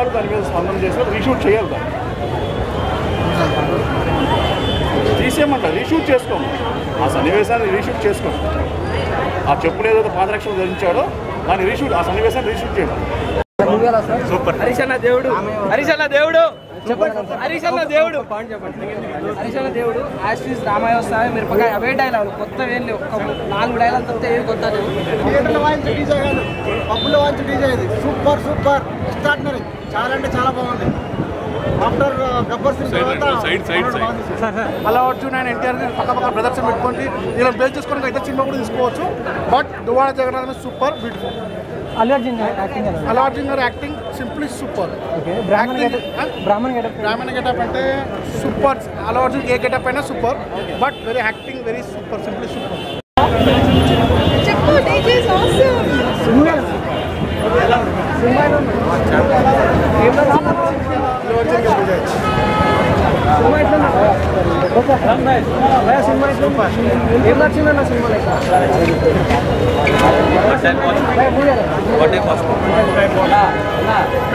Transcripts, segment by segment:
గారు దాని మీద స్పందన చేసి రీషూట్ చేయాలి దాన్ని తీసేయమంట రీషూట్ చేసుకోము ఆ సన్నివేశాన్ని రీషూట్ చేసుకోము ఆ చెప్పులు ఏదైతే పాదరక్షలు ధరించాడో దాన్ని రీషూట్ ఆ సన్నివేశాన్ని రీషూట్ చేయడం హరిశన్న దేవుడు హరిశన్న దేవుడు హరిశన్న దేవుడు హరిశన్న దేవుడు ఆస్ట్రీస్ రామాయ వస్తాయి మిరపకాయ అవే డైలాగులు కొత్త వేళ్ళు ఒక నాలుగు డైలాగ్ తప్పితే ఏవి కొత్త లేవు థియేటర్లో వాయించే డీజే కాదు పబ్బులో వాయించే డీజే ఇది సూపర్ సూపర్ ఎక్స్ట్రాడినరీ చాలా అంటే చాలా బాగుంది ఆఫ్టర్ గబ్బర్ సింగ్ తర్వాత సైడ్, సైడ్, సైడ్. బాగుంది. అల్లు అర్జున్ అండ్ ఎన్టీఆర్ పక్క పక్క ప్రదర్శన పెట్టుకోండి ఇలా బేస్ చేసుకొని అయితే సినిమా కూడా తీసుకోవచ్చు but Duvvada Jagannadh super beautiful Allu Arjun acting Allu Arjun గారి acting simply super Brahmin Acting, getup huh? Brahmin getup Brahmana getup అంటే సూపర్ అల్లు అర్జున్ ఏ గెటప్ అయినా super but very acting very super simply super చెప్పు డీజే ఇస్ ఆసమ్ ఏం నచ్చిందన్న సినిమా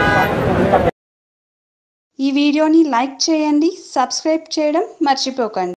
ఈ వీడియోని లైక్ చేయండి సబ్స్క్రైబ్ చేయడం మర్చిపోకండి